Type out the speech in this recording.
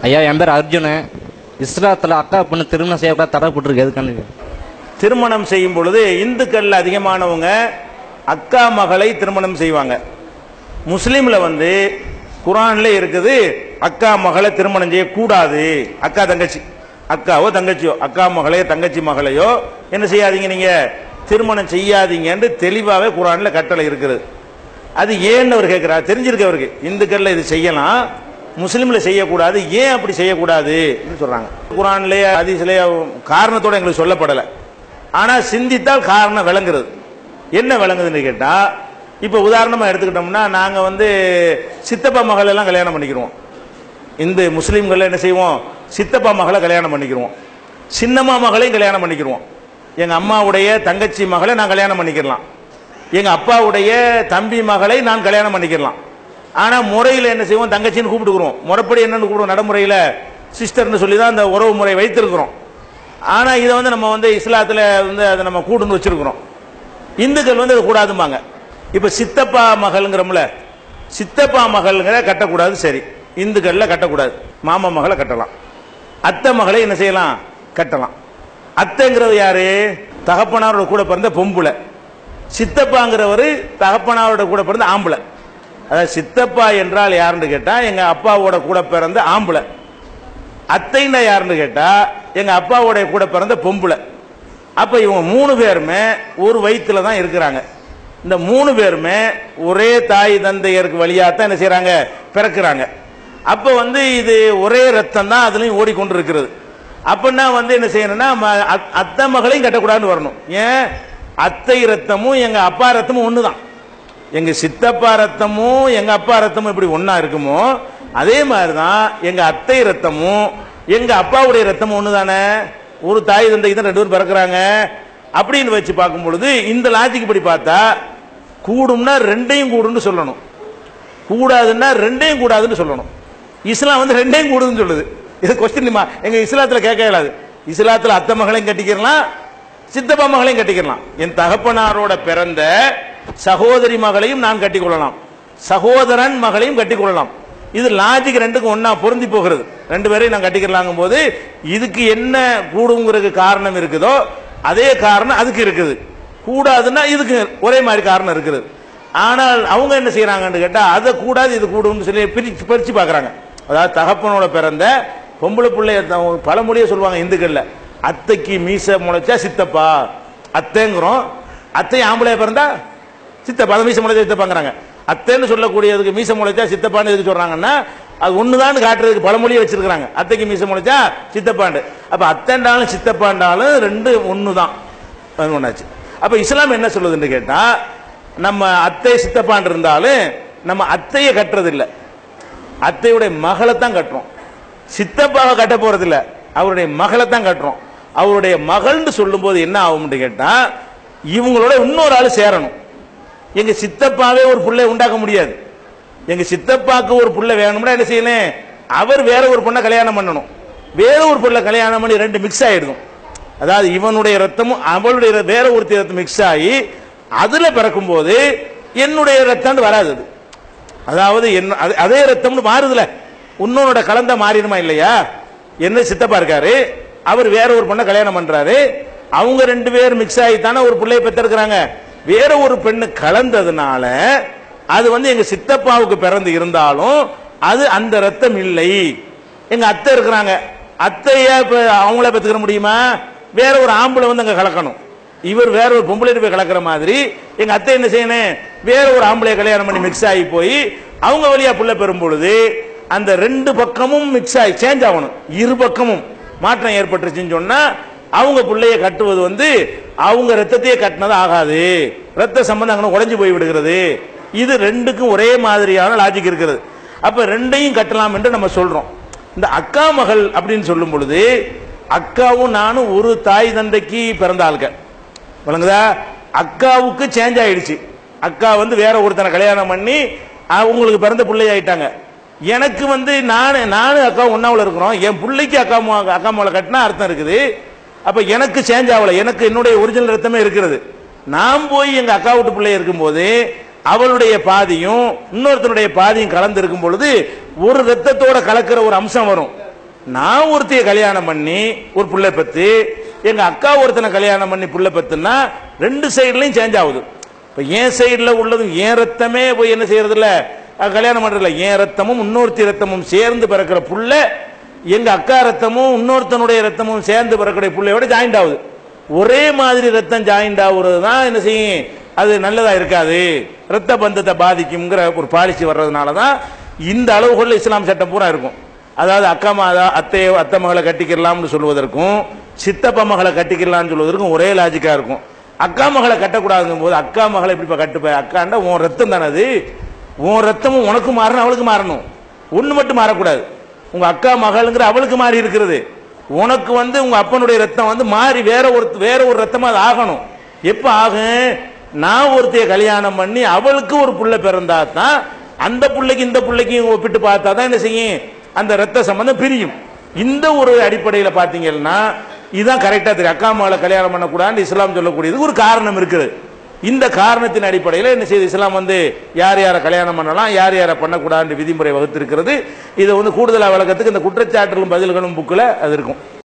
ஐயா என் பேர் அர்ஜுனு இஸ்லாத்தில் அக்கா பொண்ணு திருமணம் செய்யக்கூடாது தடை போட்டிருக்கு எதுக்கான்னு திருமணம் செய்யும் பொழுது இந்துக்கள் அதிகமானவங்க அக்கா மகளை திருமணம் செய்வாங்க முஸ்லீம்ல வந்து குரான்ல இருக்குது அக்கா மகளை திருமணம் செய்யக்கூடாது அக்கா தங்கச்சி அக்காவோ தங்கச்சியோ அக்கா மகளையோ தங்கச்சி மகளையோ என்ன செய்யாதீங்க நீங்க திருமணம் செய்யாதீங்கன்னு தெளிவாவே குரான்ல கட்டளை இருக்குது அது ஏன்னு அவர் கேட்கிறார் தெரிஞ்சிருக்கு அவருக்கு இந்துக்கள்ல இது செய்யலாம் முஸ்லீம்ல செய்யக்கூடாது ஏன் அப்படி செய்யக்கூடாது சொல்றாங்க குரான்லயே ஹதீஸ்லயே காரணத்தோட எங்களுக்கு சொல்லப்படலை ஆனா சிந்தித்தால் காரணம் விளங்குறது என்ன விளங்குதுன்னு கேட்டா இப்ப உதாரணமா எடுத்துக்கிட்டோம்னா நாங்க வந்து சித்தப்பா மகள் எல்லாம் கல்யாணம் பண்ணிக்கிறோம் இந்து முஸ்லீம்கள் என்ன செய்வோம் சித்தப்பா மகளை கல்யாணம் பண்ணிக்கிறோம் சின்னம்மா மகளையும் கல்யாணம் பண்ணிக்கிறோம் எங்க அம்மாவுடைய தங்கச்சி மகளை நான் கல்யாணம் பண்ணிக்கலாம் எங்க அப்பாவுடைய தம்பி மகளை நான் கல்யாணம் பண்ணிக்கலாம் ஆனா முறையில் என்ன செய்வோம் தங்கச்சின்னு கூப்பிட்டுக்கிறோம் முறைப்படி என்னன்னு கூப்பிடுவோம் நடைமுறையில் சிஸ்டர்னு சொல்லி தான் அந்த உறவு முறை வைத்திருக்கிறோம் ஆனா இதை வந்து நம்ம வந்து இஸ்லாத்துல வந்து அதை நம்ம கூடுன்னு வச்சிருக்கிறோம் இந்துக்கள் வந்து அது கூடாதும்பாங்க இப்ப சித்தப்பா மகள்ங்கிறோம்ல சித்தப்பா மகள்ங்கிற கட்டக்கூடாது சரி இந்துக்கள்ல கட்டக்கூடாது மாமா மகளை கட்டலாம் அத்தை மகளை என்ன செய்யலாம் கட்டலாம் அத்தைங்கிறது யாரு தகப்பனாரோட கூட பிறந்த பொம்புல சித்தப்பாங்கிறவர் தகப்பனாரோட கூட பிறந்த ஆம்பளை அதாவது சித்தப்பா என்றால் யாருன்னு கேட்டா எங்க அப்பாவோட கூட பிறந்த ஆம்பளை அத்தைன்னா யாருன்னு கேட்டா எங்க அப்பாவோட கூட பிறந்த பொம்பளை அப்ப இவங்க மூணு பேருமே ஒரு வயிற்றுல தான் இருக்கிறாங்க இந்த மூணு பேருமே ஒரே தாய் தந்தையருக்கு வழியா தான் என்ன செய்யறாங்க பிறக்கிறாங்க அப்ப வந்து இது ஒரே ரத்தம் தான் அதுலயும் ஓடிக்கொண்டு இருக்கிறது அப்படின்னா வந்து என்ன செய்யணும்னா ம- அத்- அத்தை மகளையும் கட்டக்கூடாதுன்னு வரணும் ஏன் அத்தை ரத்தமும் எங்க அப்பா ரத்தமும் ஒண்ணுதான் எங்க சித்தப்பா ரத்தமும் எங்க அப்பா ரத்தமும் எப்படி ஒண்ணா இருக்குமோ அதே மாதிரிதான் எங்க அத்தை ரத்தமும் எங்க அப்பாவுடைய ரத்தமும் ஒண்ணுதானே ஒரு தாய் தந்தைக்கு தான் ரெண்டு பேரும் பிறக்கிறாங்க அப்படின்னு வச்சு பார்க்கும் பொழுது இந்த லாஜிக் படி பார்த்தா கூடும்னா ரெண்டையும் கூடுன்னு சொல்லணும் கூடாதுன்னா ரெண்டையும் கூடாதுன்னு சொல்லணும் இஸ்லாம் வந்து ரெண்டையும் கூடுதுன்னு சொல்லுது இது கொஸ்டின் எங்க இஸ்லாத்துல கேட்க இயலாது இஸ்லாத்துல அத்தை மகளையும் கட்டிக்கிறலாம் சித்தப்பா மகளையும் கட்டிக்கலாம் என் தகப்பனாரோட பிறந்த சகோதரி மகளையும் நான் கட்டிக்கொள்ளலாம் சகோதரன் மகளையும் கட்டிக்கொள்ளலாம் இது லாஜிக் ரெண்டுக்கும் ஒண்ணா பொருந்தி போகிறது ரெண்டு பேரையும் நான் கட்டிக்கலாங்கும் போது இதுக்கு என்ன கூடுங்கிறதுக்கு காரணம் இருக்குதோ அதே காரணம் அதுக்கு இருக்குது கூடாதுன்னா இதுக்கு ஒரே மாதிரி காரணம் இருக்குது ஆனால் அவங்க என்ன செய்யறாங்கன்னு கேட்டா அதை கூடாது இது கூடும்னு சொல்லி பிரிச்சு பிரிச்சு பாக்குறாங்க அதாவது தகப்பனோட பிறந்த பொம்பளை பிள்ளைய த- பழமொழியே சொல்லுவாங்க இந்துக்கள்ல அத்தைக்கு மீச முளைச்சா சித்தப்பா அத்தைங்கிறோம் அத்தை ஆம்பளைய பிறந்தா சித்தப்பா அதை மீச முளைச்சா சித்தப்பாங்கிறாங்க அத்தைன்னு சொல்லக்கூடியதுக்கு மீச முளைச்சா சித்தப்பான்னு எதுக்கு சொல்றாங்கன்னா அது ஒண்ணுதான் காட்டுறதுக்கு பழமொழியை வச்சிருக்காங்க அத்தைக்கு மீச முளைச்சா சித்தப்பாண்டு அப்ப அத்தைண்டாலும் சித்தப்பாண்டாலும் ரெண்டு ஒண்ணுதான் அது ஒண்ணாச்சு அப்ப இஸ்லாம் என்ன சொல்லுதுன்னு கேட்டா நம்ம அத்தை சித்தப்பான் இருந்தாலும் நம்ம அத்தையை கட்டுறது இல்ல அத்தையுடைய மகளை தான் கட்டுறோம் சித்தப்பாவை கட்ட போறது இல்ல அவருடைய மகளை தான் கட்டுறோம் அவருடைய மகள்னு சொல்லும்போது என்ன ஆகும்னு கேட்டா இவங்களோட இன்னொரு ஆள் சேரணும் எங்க சித்தப்பாவே ஒரு புள்ளை உண்டாக்க முடியாது எங்க சித்தப்பாக்கு ஒரு புள்ள வேணும்னா என்ன செய்யணும் அவர் வேற ஒரு பொண்ணை கல்யாணம் பண்ணணும் வேற ஒரு பொண்ணை கல்யாணம் பண்ணி ரெண்டு மிக்ஸ் ஆயிடும் அதாவது இவனுடைய ரத்தமும் அவளுடைய ர- வேற ஒருத்தி ரத்தம் மிக்ஸ் ஆகி அதுல பிறக்கும் போது என்னுடைய ரத்தம் வராது அது அதாவது என்ன அது- அதே ரத்தம்னு மாறுதுல உன்னோட கலந்த மாறிடுமா இல்லையா என்ன சித்தப்பா இருக்காரு அவர் வேற ஒரு பொண்ணை கல்யாணம் பண்றாரு அவங்க ரெண்டு பேர் மிக்ஸ் ஆகி தானே ஒரு பிள்ளைய பெற்றிருக்கிறாங்க வேற ஒரு பெண்ணு கலந்ததுனால அது வந்து எங்க சித்தப்பாவுக்கு பிறந்து இருந்தாலும் அது அந்த ரத்தம் இல்லை எங்க அத்தை இருக்கிறாங்க அத்தைய இப்ப அவங்கள பெத்துக்கிற முடியுமா வேற ஒரு ஆம்பளை வந்து அங்க கலக்கணும் இவர் வேற ஒரு பொம்பளை போய் கலக்கிற மாதிரி எங்க அத்தை என்ன செய்யணும் வேற ஒரு ஆம்பளை கல்யாணம் பண்ணி மிக்ஸ் ஆகி போய் அவங்க வழியா புள்ள பெறும் பொழுது அந்த ரெண்டு பக்கமும் மிக்ஸ் ஆகி சேஞ்ச் ஆகணும் இரு பக்கமும் மாற்றம் ஏற்பட்டுருச்சுன்னு சொன்னா அவங்க பிள்ளைய கட்டுவது வந்து அவங்க ரத்தத்தையே கட்டினது ஆகாது ரத்த சம்பந்தம் அங்கே உடைஞ்சு போய் விடுகிறது இது ரெண்டுக்கும் ஒரே மாதிரியான லாஜிக் இருக்கிறது அப்ப ரெண்டையும் கட்டலாம் என்று நம்ம சொல்றோம் இந்த அக்கா மகள் அப்படின்னு சொல்லும் பொழுது அக்காவும் நானும் ஒரு தாய் தந்தைக்கு பிறந்த ஆளுங்க விளங்குதா அக்காவுக்கு சேஞ்ச் ஆயிடுச்சு அக்கா வந்து வேற ஒருத்தனை கல்யாணம் பண்ணி அவங்களுக்கு பிறந்த பிள்ளை ஆயிட்டாங்க எனக்கு வந்து நானு நானும் அக்கா ஒன்னாவில் இருக்கிறோம் என் பிள்ளைக்கு அக்கா மு- அக்கா மகளை கட்டினா அர்த்தம் இருக்குது அப்ப எனக்கு சேஞ்ச் ஆகல எனக்கு என்னுடைய ஒரிஜினல் ரத்தமே இருக்கிறது நான் போய் எங்க அக்கா வீட்டு பிள்ளை இருக்கும்போது அவளுடைய பாதியும் இன்னொருத்தனுடைய பாதியும் கலந்து இருக்கும் பொழுது ஒரு ரத்தத்தோட கலக்கிற ஒரு அம்சம் வரும் நான் ஒருத்தைய கல்யாணம் பண்ணி ஒரு புள்ள பெத்து எங்க அக்கா ஒருத்தனை கல்யாணம் பண்ணி புள்ள பெத்துனா ரெண்டு சைடுலயும் சேஞ்ச் ஆகுது இப்ப என் சைடுல உள்ளதும் என் ரத்தமே போய் என்ன செய்யறது இல்ல அஹ் கல்யாணம் பண்றதுல என் ரத்தமும் இன்னொருத்தி ரத்தமும் சேர்ந்து பிறக்கிற புள்ள எங்க அக்கா ரத்தமும் இன்னொருத்தனுடைய ரத்தமும் சேர்ந்து பிறக்கக்கூடிய புள்ளையோட ஜாயிண்ட் ஆகுது ஒரே மாதிரி ரத்தம் ஜாயிண்ட் ஆகுறது தான் என்ன செய்யும் அது நல்லதா இருக்காது ரத்த பந்தத்தை பாதிக்கும்ங்கிற ஒரு பாலிசி வர்றதுனால தான் இந்த அளவுகள்ல இஸ்லாம் சட்டம் பூரா இருக்கும் அதாவது அக்கா மாதா அத்தை அத்தை மகளை கட்டிக்கிறலாம்னு சொல்வதற்கும் சித்தப்பா மகளை கட்டிக்கிறலாம்னு சொல்வதற்கும் ஒரே லாஜிக்கா இருக்கும் அக்கா மகளை கட்டக்கூடாதுங்கும் போது அக்கா மகளை இப்படிப்பா கட்டுப்ப அக்காண்டா உன் ரத்தம் தானே அது உன் ரத்தமும் உனக்கு மாறணும் அவளுக்கு மாறணும் ஒண்ணு மட்டும் மாறக்கூடாது உங்க அக்கா மகள்ங்கிற அவளுக்கு மாறி இருக்கிறது உனக்கு வந்து உங்க அப்பனுடைய ரத்தம் வந்து மாறி வேற ஒரு வேற ஒரு ரத்தமா அது ஆகணும் எப்ப ஆகும் நான் ஒருத்தைய கல்யாணம் பண்ணி அவளுக்கு ஒரு புள்ள பிறந்தா தான் அந்த புள்ளைக்கு இந்த புள்ளைக்கும் ஒப்பிட்டு பார்த்தா தான் என்ன செய்யும் அந்த ரத்த சம்பந்தம் பிரியும் இந்த ஒரு அடிப்படையில் பார்த்தீங்கன்னா இதுதான் கரெக்டா தெரியும் அக்கா மகளை கல்யாணம் பண்ணக்கூடாதுன்னு இஸ்லாம் சொல்லக்கூடியது ஒரு காரணம் இருக்குது இந்த காரணத்தின் அடிப்படையில் என்ன செய்யுது இஸ்லாம் வந்து யார் யாரை கல்யாணம் பண்ணலாம் யார் யாரை பண்ணக்கூடாதுன்னு விதிமுறை வகுத்திருக்கிறது இதை வந்து கூடுதலாக விளக்கத்துக்கு இந்த குற்றச்சாட்டுகளும் பதில்களும் புக்கில் அது இருக்கும்